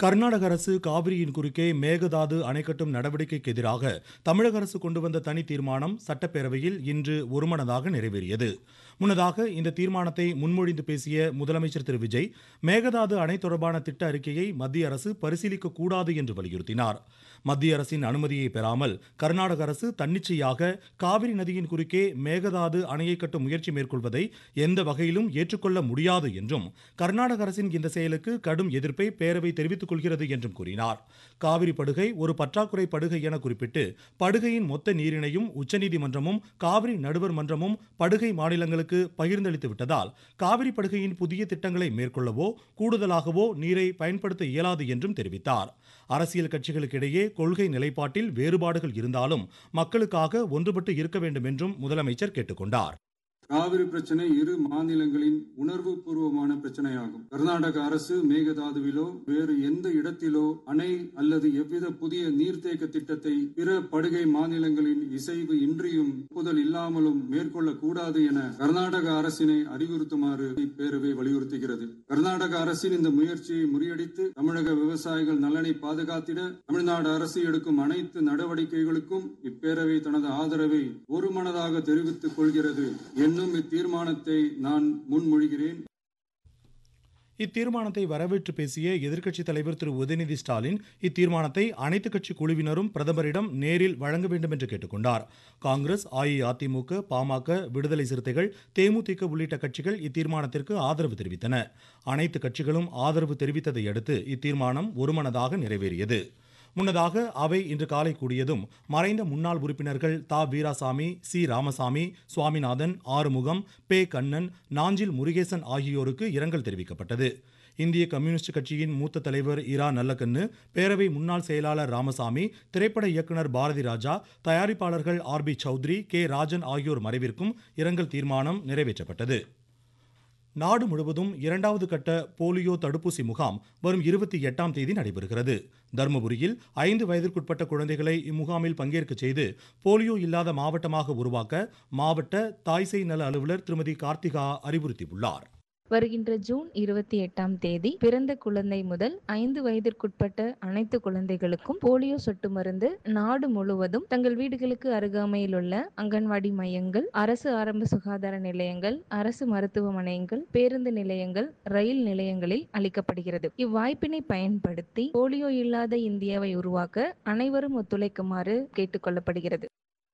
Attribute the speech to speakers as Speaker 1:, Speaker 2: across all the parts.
Speaker 1: கர்நாடக அரசு காவிரியின் குறுக்கே மேகதாது அணை கட்டும் நடவடிக்கைக்கு எதிராக தமிழக அரசு கொண்டு வந்த தனி தீர்மானம் சட்டப்பேரவையில் இன்று ஒருமனதாக நிறைவேறியது முன்னதாக இந்த தீர்மானத்தை முன்மொழிந்து பேசிய முதலமைச்சர் திரு விஜய் மேகதாது அணை தொடர்பான திட்ட அறிக்கையை மத்திய அரசு பரிசீலிக்க கூடாது என்று வலியுறுத்தினார் மத்திய அரசின் அனுமதியை பெறாமல் கர்நாடக அரசு தன்னிச்சையாக காவிரி நதியின் குறுக்கே மேகதாது அணையை கட்டும் முயற்சி மேற்கொள்வதை எந்த வகையிலும் ஏற்றுக்கொள்ள முடியாது என்றும் கர்நாடக அரசின் இந்த செயலுக்கு கடும் எதிர்ப்பை பேரவை தெரிவித்துக் கொள்கிறது என்றும் கூறினார் காவிரி படுகை ஒரு பற்றாக்குறை படுகை என குறிப்பிட்டு படுகையின் மொத்த நீரினையும் உச்சநீதிமன்றமும் காவிரி நடுவர் மன்றமும் படுகை மாநிலங்களுக்கு பகிர்ந்தளித்து விட்டதால் காவிரி படுகையின் புதிய திட்டங்களை மேற்கொள்ளவோ கூடுதலாகவோ நீரை பயன்படுத்த இயலாது என்றும் தெரிவித்தார் அரசியல் கட்சிகளுக்கிடையே கொள்கை நிலைப்பாட்டில் வேறுபாடுகள் இருந்தாலும் மக்களுக்காக ஒன்றுபட்டு இருக்க வேண்டும் என்றும் முதலமைச்சர் கேட்டுக்கொண்டார்
Speaker 2: காவிரி பிரச்சனை இரு மாநிலங்களின் உணர்வு பூர்வமான பிரச்சனையாகும் கர்நாடக அரசு மேகதாதுவிலோ வேறு எந்த இடத்திலோ அணை அல்லது எவ்வித புதிய நீர்த்தேக்க திட்டத்தை பிற படுகை மாநிலங்களின் இசைவு இன்றியும் ஒப்புதல் இல்லாமலும் மேற்கொள்ளக் கூடாது என கர்நாடக அரசினை அறிவுறுத்துமாறு இப்பேரவை வலியுறுத்துகிறது கர்நாடக அரசின் இந்த முயற்சியை முறியடித்து தமிழக விவசாயிகள் நலனை பாதுகாத்திட தமிழ்நாடு அரசு எடுக்கும் அனைத்து நடவடிக்கைகளுக்கும் இப்பேரவை தனது ஆதரவை ஒருமனதாக தெரிவித்துக் கொள்கிறது என்னும் இத்தீர்மானத்தை நான் முன்மொழிகிறேன்
Speaker 1: இத்தீர்மானத்தை வரவேற்று பேசிய எதிர்க்கட்சித் தலைவர் திரு உதயநிதி ஸ்டாலின் இத்தீர்மானத்தை அனைத்துக் கட்சி குழுவினரும் பிரதமரிடம் நேரில் வழங்க வேண்டும் என்று கேட்டுக்கொண்டார் காங்கிரஸ் அஇஅதிமுக பாமக விடுதலை சிறுத்தைகள் தேமுதிக உள்ளிட்ட கட்சிகள் இத்தீர்மானத்திற்கு ஆதரவு தெரிவித்தன அனைத்து கட்சிகளும் ஆதரவு தெரிவித்ததை அடுத்து இத்தீர்மானம் ஒருமனதாக நிறைவேறியது முன்னதாக அவை இன்று காலை கூடியதும் மறைந்த முன்னாள் உறுப்பினர்கள் தா வீராசாமி சி ராமசாமி சுவாமிநாதன் ஆறுமுகம் பே கண்ணன் நாஞ்சில் முருகேசன் ஆகியோருக்கு இரங்கல் தெரிவிக்கப்பட்டது இந்திய கம்யூனிஸ்ட் கட்சியின் மூத்த தலைவர் இரா நல்லக்கண்ணு பேரவை முன்னாள் செயலாளர் ராமசாமி திரைப்பட இயக்குனர் பாரதி ராஜா தயாரிப்பாளர்கள் R B Choudhary K Rajan ஆகியோர் மறைவிற்கும் இரங்கல் தீர்மானம் நிறைவேற்றப்பட்டது நாடு முழுவதும் இரண்டாவது கட்ட போலியோ தடுப்பூசி முகாம் வரும் இருபத்தி எட்டாம் தேதி நடைபெறுகிறது தருமபுரியில் ஐந்து வயதிற்குட்பட்ட குழந்தைகளை இம்முகாமில் பங்கேற்க செய்து போலியோ இல்லாத மாவட்டமாக உருவாக்க மாவட்ட தாய்சேய் நல அலுவலர் திருமதி கார்த்திகா அறிவுறுத்தியுள்ளார்
Speaker 3: வருகின்ற ஜூன் இருபத்தி எட்டாம் தேதி பிறந்த குழந்தை முதல் ஐந்து வயதிற்குட்பட்ட அனைத்து குழந்தைகளுக்கும் போலியோ சொட்டு மருந்து நாடு முழுவதும் தங்கள் வீடுகளுக்கு அருகாமையில் உள்ள அங்கன்வாடி மையங்கள் அரசு ஆரம்ப சுகாதார நிலையங்கள் அரசு மருத்துவமனைகள் பேருந்து நிலையங்கள் ரயில் நிலையங்களில் அளிக்கப்படுகிறது இவ்வாய்ப்பினை பயன்படுத்தி போலியோ இல்லாத இந்தியாவை உருவாக்க அனைவரும் ஒத்துழைக்குமாறு கேட்டுக்கொள்ளப்படுகிறது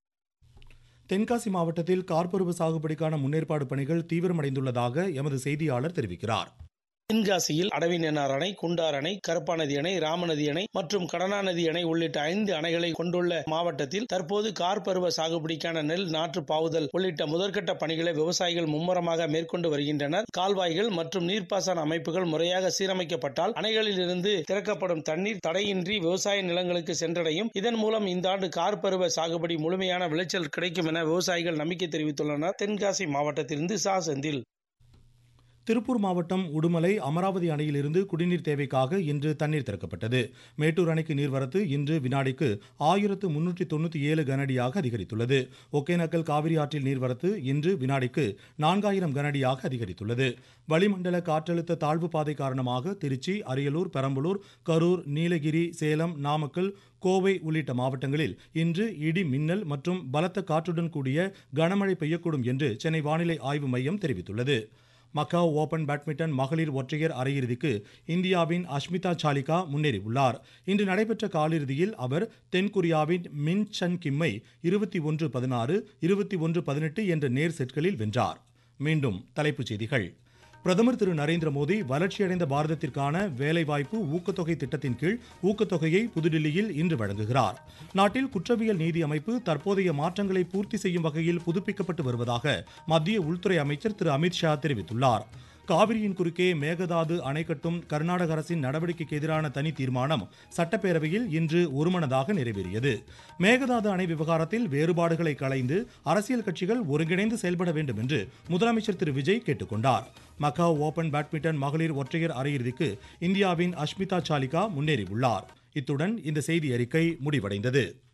Speaker 1: தென்காசி மாவட்டத்தில் கார்பருவ சாகுபடிக்கான முன்னேற்பாடு பணிகள் தீவிரமடைந்துள்ளதாக எமது செய்தியாளர் தெரிவிக்கிறார்
Speaker 4: தென்காசியில் அடவிநென்னார் அணை குண்டார் அணை கருப்பாநதி அணை ராமநதி அணை மற்றும் கடனாநதி அணை உள்ளிட்ட ஐந்து அணைகளை கொண்டுள்ள மாவட்டத்தில் தற்போது கார் பருவ சாகுபடிக்கான நெல் நாற்று பாவுதல் உள்ளிட்ட முதற்கட்ட பணிகளை விவசாயிகள் மும்முரமாக மேற்கொண்டு வருகின்றனர் கால்வாய்கள் மற்றும் நீர்ப்பாசன அமைப்புகள் முறையாக சீரமைக்கப்பட்டால் அணைகளில் இருந்து திறக்கப்படும் தண்ணீர் தடையின்றி விவசாய நிலங்களுக்கு சென்றடையும் இதன் மூலம் இந்த ஆண்டு கார் பருவ சாகுபடி முழுமையான விளைச்சல் கிடைக்கும் என விவசாயிகள் நம்பிக்கை தெரிவித்துள்ளனர் தென்காசி மாவட்டத்திலிருந்து சா செந்தில்
Speaker 1: திருப்பூர் மாவட்டம் உடுமலை அமராவதி அணையிலிருந்து குடிநீர் தேவைக்காக இன்று தண்ணீர் திறக்கப்பட்டது மேட்டூர் அணைக்கு நீர்வரத்து இன்று வினாடிக்கு ஆயிரத்து முன்னூற்றி தொண்ணூற்றி ஏழு கனஅடியாக அதிகரித்துள்ளது ஒகேனக்கல் காவிரி ஆற்றில் நீர்வரத்து இன்று வினாடிக்கு நான்காயிரம் கனஅடியாக அதிகரித்துள்ளது வளிமண்டல காற்றழுத்த தாழ்வு பாதை காரணமாக திருச்சி அரியலூர் பெரம்பலூர் கரூர் நீலகிரி சேலம் நாமக்கல் கோவை உள்ளிட்ட மாவட்டங்களில் இன்று இடி மின்னல் மற்றும் பலத்த காற்றுடன் கூடிய கனமழை பெய்யக்கூடும் என்று சென்னை வானிலை ஆய்வு மையம் தெரிவித்துள்ளது மக்காவ் ஓபன் பேட்மிண்டன் மகளிர் ஒற்றையர் அரையிறுதிக்கு இந்தியாவின் அஷ்மிதா சாலிகா முன்னேறியுள்ளார் இன்று நடைபெற்ற காலிறுதியில் அவர் தென்கொரியாவின் மின் சன் கிம்மை இருபத்தி ஒன்று பதினாறு இருபத்தி ஒன்று பதினெட்டு என்ற நேர் செட்களில் வென்றார் மீண்டும் தலைப்புச் செய்திகள் பிரதமர் திரு நரேந்திர மோடி வளர்ச்சியடைந்த பாரதத்திற்கான வேலைவாய்ப்பு ஊக்கத்தொகை திட்டத்தின் கீழ் ஊக்கத்தொகையை புதுடில்லியில் இன்று வழங்குகிறார் நாட்டில் குற்றவியல் நீதி அமைப்பு தற்போதைய மாற்றங்களை பூர்த்தி செய்யும் வகையில் புதுப்பிக்கப்பட்டு வருவதாக மத்திய உள்துறை அமைச்சர் திரு அமித்ஷா தெரிவித்துள்ளார் காவிரியின் குறுக்கே மேகதாது அணை கட்டும் கர்நாடக அரசின் நடவடிக்கைக்கு எதிரான தனி தீர்மானம் சட்டப்பேரவையில் இன்று ஒருமனதாக நிறைவேறியது மேகதாது அணை விவகாரத்தில் வேறுபாடுகளை களைந்து அரசியல் கட்சிகள் ஒருங்கிணைந்து செயல்பட வேண்டும் என்று முதலமைச்சர் திரு விஜய் கேட்டுக்கொண்டார் மக்காவ் ஓபன் பேட்மிண்டன் மகளிர் ஒற்றையர் அரையிறுதிக்கு இந்தியாவின் அஷ்மிதா சாலிகா முன்னேறியுள்ளார் இத்துடன் இந்த செய்தி அறிக்கை முடிவடைந்தது